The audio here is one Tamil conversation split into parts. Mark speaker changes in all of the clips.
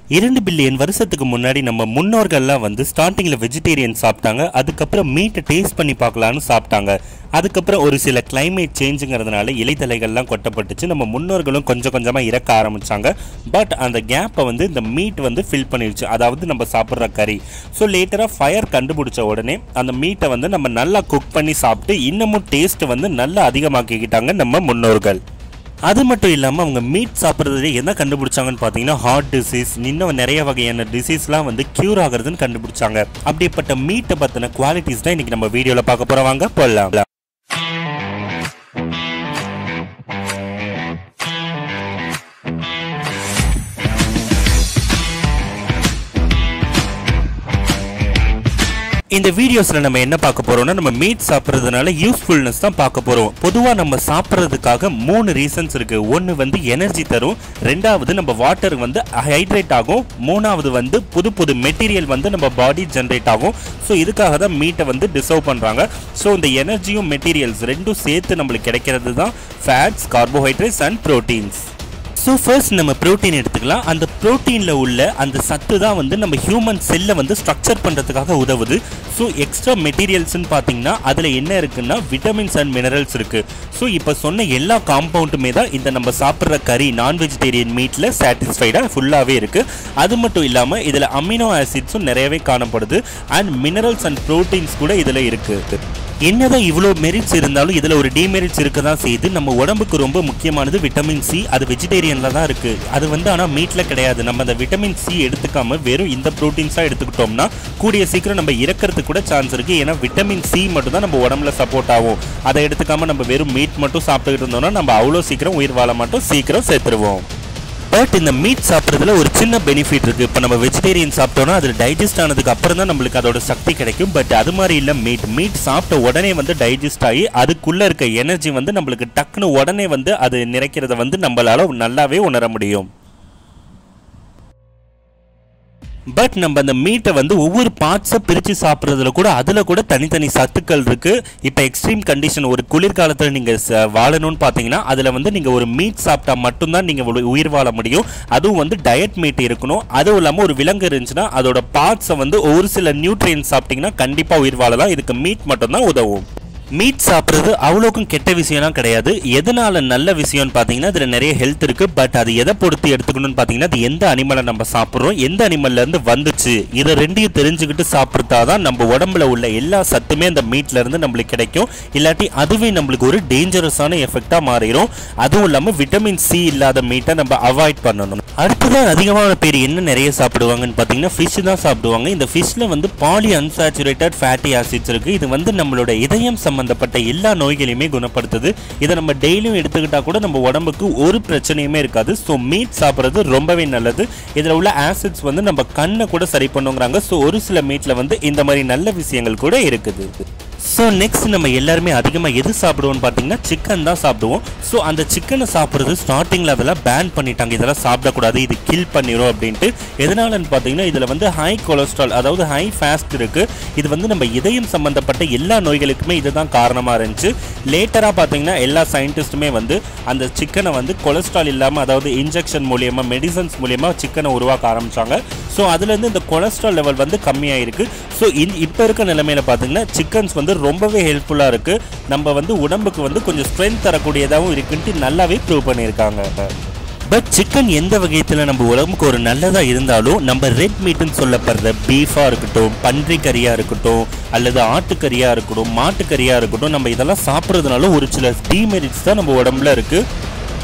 Speaker 1: இரண்டு பில்லியன் வருஷத்துக்கு முன்னாடி நம்ம முன்னோர்கள்லாம் வந்து ஸ்டார்டிங்கில் வெஜிடேரியன் சாப்பிட்டாங்க அதுக்கப்புறம் மீட்டை டேஸ்ட் பண்ணி பார்க்கலான்னு சாப்பிட்டாங்க அதுக்கப்புறம் ஒரு சில climate சேஞ்சுங்கிறதுனால இலைத்தலைகள்லாம் கொட்டப்பட்டுச்சு நம்ம முன்னோர்களும் கொஞ்சம் கொஞ்சமாக இறக்க ஆரம்பிச்சாங்க பட் அந்த கேப்பை வந்து இந்த மீட் வந்து ஃபில் பண்ணிடுச்சு அதாவது நம்ம சாப்பிட்ற கறி ஸோ லேட்டராக ஃபயர் கண்டுபிடிச்ச உடனே அந்த மீட்டை வந்து நம்ம நல்லா குக் பண்ணி சாப்பிட்டு இன்னமும் டேஸ்ட் வந்து நல்லா அதிகமாக்கிக்கிட்டாங்க நம்ம முன்னோர்கள் அது மட்டும் இல்லாமல் அவங்க மீட் சாப்பிட்றதுல என்ன கண்டுபிடிச்சாங்கன்னு பார்த்தீங்கன்னா ஹார்ட் டிசீஸ் இன்னும் நிறைய வகையான டிசீஸ்லாம் வந்து க்யூர் ஆகுறதுன்னு கண்டுபிடிச்சாங்க அப்படிப்பட்ட மீட்டை பற்றின குவாலிட்டிஸ் தான் இன்னைக்கு நம்ம வீடியோவில் பார்க்க போகிறோம் வாங்க போடலாம் இந்த வீடியோஸில் நம்ம என்ன பார்க்க போறோம்னா நம்ம மீட் சாப்பிட்றதுனால யூஸ்ஃபுல்னஸ் தான் பார்க்க போறோம் பொதுவாக நம்ம சாப்பிட்றதுக்காக மூணு ரீசன்ஸ் இருக்கு ஒன்று வந்து எனர்ஜி தரும் ரெண்டாவது நம்ம வாட்டர் வந்து ஹைட்ரேட் ஆகும் மூணாவது வந்து புது புது மெட்டீரியல் வந்து நம்ம பாடி ஜென்ரேட் ஆகும் ஸோ இதுக்காக தான் மீட்டை வந்து டிசர்வ் பண்ணுறாங்க ஸோ இந்த எனர்ஜியும் மெட்டீரியல்ஸ் ரெண்டும் சேர்த்து நம்மளுக்கு கிடைக்கிறது தான் fats carbohydrates and proteins so first நம்ம ப்ரோட்டீன் எடுத்துக்கலாம் அந்த ப்ரோட்டீனில் உள்ள அந்த சத்து தான் வந்து நம்ம ஹியூமன் செல்லை வந்து ஸ்ட்ரக்சர் பண்ணுறதுக்காக உதவுது ஸோ எக்ஸ்ட்ரா மெட்டீரியல்ஸ்னு பார்த்தீங்கன்னா அதில் என்ன இருக்குன்னா விட்டமின்ஸ் அண்ட் மினரல்ஸ் இருக்குது ஸோ இப்போ சொன்ன எல்லா காம்பவுண்டுமே தான் இந்த நம்ம சாப்பிட்ற கறி நான் வெஜிடேரியன் மீட்டில் சாட்டிஸ்ஃபைடாக ஃபுல்லாகவே இருக்குது அது மட்டும் இல்லாமல் இதில் அமினோ ஆசிட்ஸும் நிறையவே காணப்படுது அண்ட் மினரல்ஸ் அண்ட் ப்ரோட்டீன்ஸ் கூட இதில் இருக்குது என்னதான் இவ்வளோ மெரிட்ஸ் இருந்தாலும் இதில் ஒரு டிமெரிட்ஸ் இருக்க தான் செய்யுது நம்ம உடம்புக்கு ரொம்ப முக்கியமானது விட்டமின் சி அது வெஜிடேரியனில் தான் இருக்குது அது வந்து ஆனால் மீட்டில் கிடையாது நம்ம அந்த விட்டமின் சி எடுத்துக்காம வெறும் இந்த ப்ரோட்டீன்ஸாக எடுத்துக்கிட்டோம்னா கூடிய சீக்கிரம் நம்ம இறக்கிறதுக்கு கூட சான்ஸ் இருக்குது ஏன்னா விட்டமின் சி மட்டும் தான் நம்ம உடம்புல சப்போர்ட் ஆகும் அதை எடுத்துக்காம நம்ம வெறும் மீட் மட்டும் சாப்பிட்டுக்கிட்டு இருந்தோம்னா நம்ம அவ்வளோ சீக்கிரம் உயிர் வாழ மாட்டோம் சீக்கிரம் செத்துருவோம் பட் இந்த மீட் சாப்பிட்றதுல ஒரு சின்ன பெனிஃபிட் இருக்குது இப்போ நம்ம வெஜிடேரியன் சாப்பிட்டோம்னா அது டைஜஸ்ட் ஆனதுக்கு அப்புறம் தான் நம்மளுக்கு அதோட சக்தி கிடைக்கும் பட் அது மாதிரி இல்லை மீட் மீட் சாப்பிட்ட உடனே வந்து டைஜஸ்ட் ஆகி அதுக்குள்ளே இருக்க எனர்ஜி வந்து நம்மளுக்கு டக்குன்னு உடனே வந்து அது நிறைக்கிறத வந்து நம்மளால நல்லாவே உணர முடியும் பட் நம்ம அந்த மீட்டை வந்து ஒவ்வொரு பார்ட்ஸை பிரித்து சாப்பிட்றதுல கூட அதில் கூட தனித்தனி சத்துக்கள் இருக்குது இப்போ எக்ஸ்ட்ரீம் கண்டிஷன் ஒரு குளிர்காலத்தில் நீங்கள் வாழணும்னு பார்த்தீங்கன்னா அதில் வந்து நீங்கள் ஒரு மீட் சாப்பிட்டா மட்டும்தான் நீங்கள் உயிர் வாழ முடியும் அதுவும் வந்து டயட் மீட் இருக்கணும் அதுவும் இல்லாமல் ஒரு விலங்கு இருந்துச்சுன்னா அதோட பார்ட்ஸை வந்து ஒரு சில நியூட்ரியன்ஸ் சாப்பிட்டீங்கன்னா கண்டிப்பாக உயிர் வாழலாம் இதுக்கு மீட் மட்டும்தான் உதவும் மீட் சாப்பிட்றது அவ்வளோக்கும் கெட்ட விஷயம்லாம் கிடையாது எதனால நல்ல விஷயம்னு பார்த்தீங்கன்னா இதில் நிறைய ஹெல்த் இருக்கு பட் அது எதை பொறுத்து எடுத்துக்கணும்னு பார்த்தீங்கன்னா அது எந்த அனிமலை நம்ம சாப்பிட்றோம் எந்த அனிமல்ல இருந்து வந்துச்சு இதை ரெண்டையும் தெரிஞ்சுக்கிட்டு சாப்பிட்றதா தான் நம்ம உடம்புல உள்ள எல்லா சத்துமே அந்த மீட்ல இருந்து நம்மளுக்கு கிடைக்கும் இல்லாட்டி அதுவே நம்மளுக்கு ஒரு டேஞ்சரஸான எஃபெக்டாக மாறிடும் அதுவும் இல்லாமல் விட்டமின் சி இல்லாத மீட்டை நம்ம அவாய்ட் பண்ணணும் அடுத்ததான் அதிகமான பேர் என்ன நிறைய சாப்பிடுவாங்கன்னு பார்த்தீங்கன்னா ஃபிஷ் தான் சாப்பிடுவாங்க இந்த ஃபிஷ்ல வந்து பாலி அன்சாச்சுரேட்டட் ஃபேட்டி ஆசிட்ஸ் இருக்கு இது வந்து நம்மளோட இதயம் சம்பந்தப்பட்ட எல்லா நோய்களையுமே குணப்படுத்துது இதை நம்ம டெய்லியும் எடுத்துக்கிட்டா கூட நம்ம உடம்புக்கு ஒரு பிரச்சனையுமே இருக்காது ஸோ மீட் சாப்பிட்றது ரொம்பவே நல்லது இதில் உள்ள ஆசிட்ஸ் வந்து நம்ம கண்ணை கூட சரி பண்ணுங்கிறாங்க ஸோ ஒரு சில மீட்டில் வந்து இந்த மாதிரி நல்ல விஷயங்கள் கூட இருக்குது ஸோ நெக்ஸ்ட் நம்ம எல்லாருமே அதிகமாக எது சாப்பிடுவோம்னு பார்த்தீங்கன்னா சிக்கன் தான் சாப்பிடுவோம் ஸோ அந்த சிக்கனை சாப்பிட்றது ஸ்டார்டிங்கில் அதெல்லாம் பேன் பண்ணிட்டாங்க இதெல்லாம் சாப்பிடக்கூடாது இது கில் பண்ணிடும் அப்படின்ட்டு எதனாலன்னு பார்த்தீங்கன்னா இதில் வந்து ஹை கொலஸ்ட்ரால் அதாவது ஹை ஃபேஸ்ட் இருக்குது இது வந்து நம்ம இதயம் சம்மந்தப்பட்ட எல்லா நோய்களுக்குமே இதுதான் காரணமாக இருந்துச்சு லேட்டராக பார்த்தீங்கன்னா எல்லா சயின்டிஸ்ட்டுமே வந்து அந்த சிக்கனை வந்து கொலஸ்ட்ரால் இல்லாமல் அதாவது இன்ஜெக்ஷன் மூலியமாக மெடிசன்ஸ் மூலியமாக சிக்கனை உருவாக்க ஆரம்பித்தாங்க ஸோ அதுலேருந்து இந்த கொலஸ்ட்ரால் லெவல் வந்து கம்மியாயிருக்கு ஸோ இந் இப்போ இருக்க நிலைமையில பார்த்தீங்கன்னா சிக்கன்ஸ் வந்து ரொம்பவே ஹெல்ப்ஃபுல்லாக இருக்குது நம்ம வந்து உடம்புக்கு வந்து கொஞ்சம் ஸ்ட்ரென்த் தரக்கூடியதாகவும் இருக்குன்ட்டு நல்லாவே ப்ரூவ் பண்ணியிருக்காங்க பட் சிக்கன் எந்த வகையத்தில் நம்ம உடம்புக்கு ஒரு நல்லதாக இருந்தாலும் நம்ம ரெட் மீட்டுன்னு சொல்லப்படுற பீஃபாக இருக்கட்டும் பன்றி கறியாக இருக்கட்டும் அல்லது ஆட்டுக்கறியாக இருக்கட்டும் மாட்டுக்கறியாக இருக்கட்டும் நம்ம இதெல்லாம் சாப்பிட்றதுனால ஒரு சில டீமெரிட்ஸ் தான் நம்ம உடம்புல இருக்குது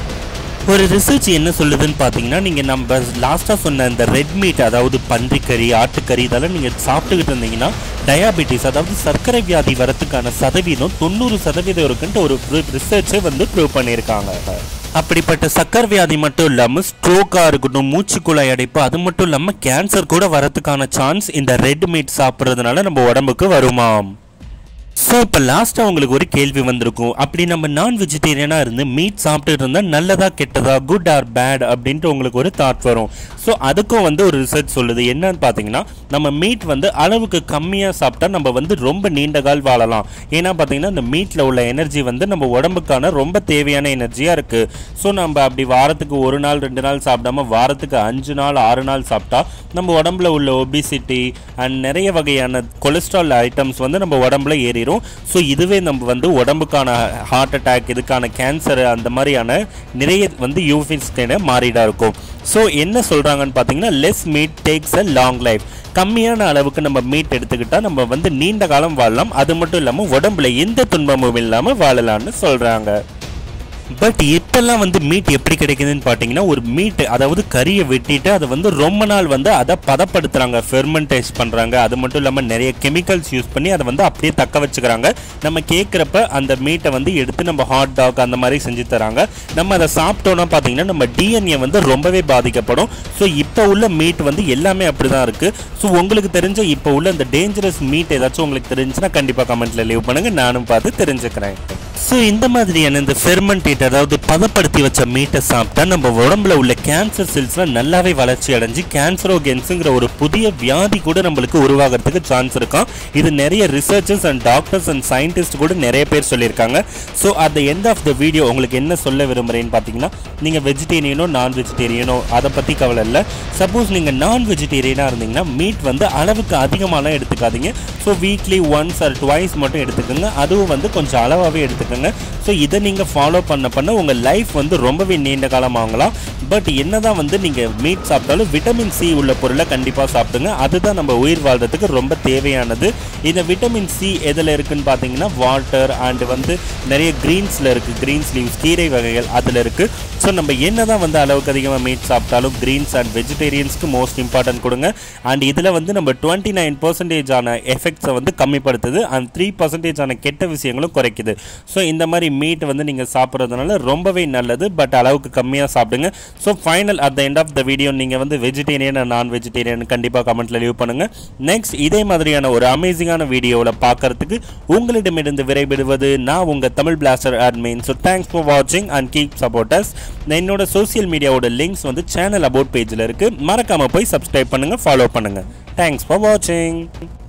Speaker 1: ஒரு ரிசர்ச் என்ன சொல்லுதுன்னு பார்த்தீங்கன்னா நீங்கள் நம்ம லாஸ்ட்டாக சொன்ன இந்த ரெட் மீட் அதாவது பன்றிக்கறி ஆட்டுக்கறி இதெல்லாம் நீங்கள் சாப்பிட்டுக்கிட்டு இருந்தீங்கன்னா டயாபெட்டிஸ் அதாவது சர்க்கரை வியாதி வரத்துக்கான சதவீதம் தொண்ணூறு சதவீதம் இருக்குன்ட்டு ஒரு ரிசர்ச்சை வந்து ப்ரூவ் பண்ணியிருக்காங்க அப்படிப்பட்ட சக்கரை வியாதி மட்டும் இல்லாமல் ஸ்ட்ரோக்காக இருக்கட்டும் மூச்சுக்குழாய் அடைப்பு அது மட்டும் இல்லாமல் கேன்சர் கூட வரதுக்கான சான்ஸ் இந்த ரெட் மீட் சாப்பிட்றதுனால நம்ம உடம்புக்கு வருமாம் ஸோ இப்போ லாஸ்ட்டாக உங்களுக்கு ஒரு கேள்வி வந்திருக்கும் அப்படி நம்ம நான் வெஜிடேரியனாக இருந்து மீட் சாப்பிட்டுட்டு இருந்தால் நல்லதா கெட்டதா குட் ஆர் பேட் அப்படின்ட்டு உங்களுக்கு ஒரு தாட் வரும் ஸோ அதுக்கும் வந்து ஒரு ரிசர்ச் சொல்லுது என்னன்னு பார்த்தீங்கன்னா நம்ம மீட் வந்து அளவுக்கு கம்மியாக சாப்பிட்டா நம்ம வந்து ரொம்ப நீண்ட கால் வாழலாம் ஏன்னா பார்த்தீங்கன்னா இந்த மீட்டில் உள்ள எனர்ஜி வந்து நம்ம உடம்புக்கான ரொம்ப தேவையான எனர்ஜியாக இருக்குது ஸோ நம்ம அப்படி வாரத்துக்கு ஒரு நாள் ரெண்டு நாள் சாப்பிடாம வாரத்துக்கு அஞ்சு நாள் ஆறு நாள் சாப்பிட்டா நம்ம உடம்புல உள்ள ஒபிசிட்டி அண்ட் நிறைய வகையான கொலஸ்ட்ரால் ஐட்டம்ஸ் வந்து நம்ம உடம்புல ஏறிடும் ஸோ இதுவே நம்ம வந்து உடம்புக்கான ஹார்ட் அட்டாக் இதுக்கான கேன்சர் அந்த மாதிரியான நிறைய வந்து யூஃபின்ஸ்டேன மாறிடா இருக்கும் ஸோ என்ன சொல்கிறாங்கன்னு பார்த்தீங்கன்னா less meat takes a long life கம்மியான அளவுக்கு நம்ம மீட் எடுத்துக்கிட்டால் நம்ம வந்து நீண்ட காலம் வாழலாம் அது மட்டும் இல்லாமல் உடம்புல எந்த துன்பமும் இல்லாமல் வாழலாம்னு சொல்கிறாங்க பட் இப்பெல்லாம் வந்து மீட் எப்படி கிடைக்குதுன்னு பார்த்தீங்கன்னா ஒரு மீட் அதாவது கறியை வெட்டிட்டு அதை வந்து ரொம்ப நாள் வந்து அதை பதப்படுத்துகிறாங்க ஃபெர்மெண்டேஷ் பண்ணுறாங்க அது மட்டும் இல்லாமல் நிறைய கெமிக்கல்ஸ் யூஸ் பண்ணி அதை வந்து அப்படியே தக்க வச்சுக்கிறாங்க நம்ம கேட்குறப்ப அந்த மீட்டை வந்து எடுத்து நம்ம ஹாட் டாக் அந்த மாதிரி செஞ்சு தராங்க நம்ம அதை சாப்பிட்டோன்னா பார்த்தீங்கன்னா நம்ம டிஎன்ஏ வந்து ரொம்பவே பாதிக்கப்படும் ஸோ இப்போ உள்ள மீட் வந்து எல்லாமே அப்படி தான் இருக்குது ஸோ உங்களுக்கு தெரிஞ்ச இப்போ உள்ள இந்த டேஞ்சரஸ் மீட் ஏதாச்சும் உங்களுக்கு தெரிஞ்சுன்னா கண்டிப்பாக கமெண்ட்டில் லீவ் பண்ணுங்கள் நானும் பார்த்து தெரிஞ்சுக்கிறேன் ஸோ இந்த மாதிரியான இந்த ஃபெர்மெண்டேட் அதாவது பதப்படுத்தி வச்ச மீட்டை சாப்பிட்டா நம்ம உடம்புல உள்ள கேன்சர் செல்ஸ்லாம் நல்லாவே வளர்ச்சி அடைஞ்சு கேன்சரோகென்ஸுங்கிற ஒரு புதிய வியாதி கூட நம்மளுக்கு உருவாகிறதுக்கு சான்ஸ் இருக்கும் இது நிறைய researchers and doctors and scientist கூட நிறைய பேர் சொல்லியிருக்காங்க so at the end of the video உங்களுக்கு என்ன சொல்ல விரும்புகிறேன்னு பார்த்தீங்கன்னா நீங்கள் வெஜிடேரியனோ நான் வெஜிடேரியனோ அதை பற்றி கவலை இல்லை சப்போஸ் நீங்கள் நான் வெஜிடேரியனாக இருந்தீங்கன்னா மீட் வந்து அளவுக்கு அதிகமாலாம் எடுத்துக்காதீங்க so weekly once or twice மட்டும் எடுத்துக்கோங்க அதுவும் வந்து கொஞ்சம் அளவாகவே எடுத்துக்கோங்க ஸோ இதை நீங்கள் ஃபாலோ பண்ண பண்ண உங்கள் லைஃப் வந்து ரொம்பவே நீண்ட காலம் ஆகலாம் பட் என்னதான் வந்து நீங்கள் மீட் சாப்பிட்டாலும் விட்டமின் சி உள்ள பொருளை கண்டிப்பாக சாப்பிடுங்க அதுதான் நம்ம உயிர் வாழ்றதுக்கு ரொம்ப தேவையானது இந்த விட்டமின் சி எதில் இருக்குன்னு பார்த்தீங்கன்னா வாட்டர் அண்ட் வந்து நிறைய க்ரீன்ஸில் இருக்குது க்ரீன்ஸ் லீவ்ஸ் கீரை வகைகள் அதில் இருக்குது ஸோ நம்ம என்னதான் வந்து அளவுக்கு அதிகமாக மீட் சாப்பிட்டாலும் க்ரீன்ஸ் அண்ட் வெஜிடேரியன்ஸ்க்கு மோஸ்ட் இம்பார்ட்டன்ட் கொடுங்க அண்ட் இதில் வந்து நம்ம டுவெண்ட்டி நைன் பர்சன்டேஜ் ஆன எஃபெக்ட்ஸை வந்து கம்மிப்படுத்துது அண்ட் த்ரீ பர்சன்டேஜ் ஆன கெட்ட விஷயங்களும் குறைக்குது ஸோ இந்த மாதிரி மீட் வந்து நீங்கள் சாப்பிட்றதுனால ரொம்பவே நல்லது பட் அளவுக்கு கம்மியாக சாப்பிடுங்க so final at the end of the video நீங்கள் வந்து வெஜிடேரியன் நான் வெஜிடேரியன் கண்டிப்பாக கமெண்ட்டில் லீவ் பண்ணுங்கள் நெக்ஸ்ட் இதே மாதிரியான ஒரு அமேசிங்கான வீடியோவில் பார்க்கறதுக்கு உங்களிடமிருந்து விரைவிடுவது நான் உங்கள் Tamil blaster admin so thanks for வாட்சிங் அண்ட் கீப் சப்போர்ட்டர்ஸ் என்னோட சோஷியல் மீடியாவோட லிங்க்ஸ் வந்து சேனல் அபவுட் பேஜில் இருக்குது மறக்காமல் போய் சப்ஸ்கிரைப் பண்ணுங்கள் ஃபாலோ பண்ணுங்கள் தேங்க்ஸ் ஃபார் வாட்சிங்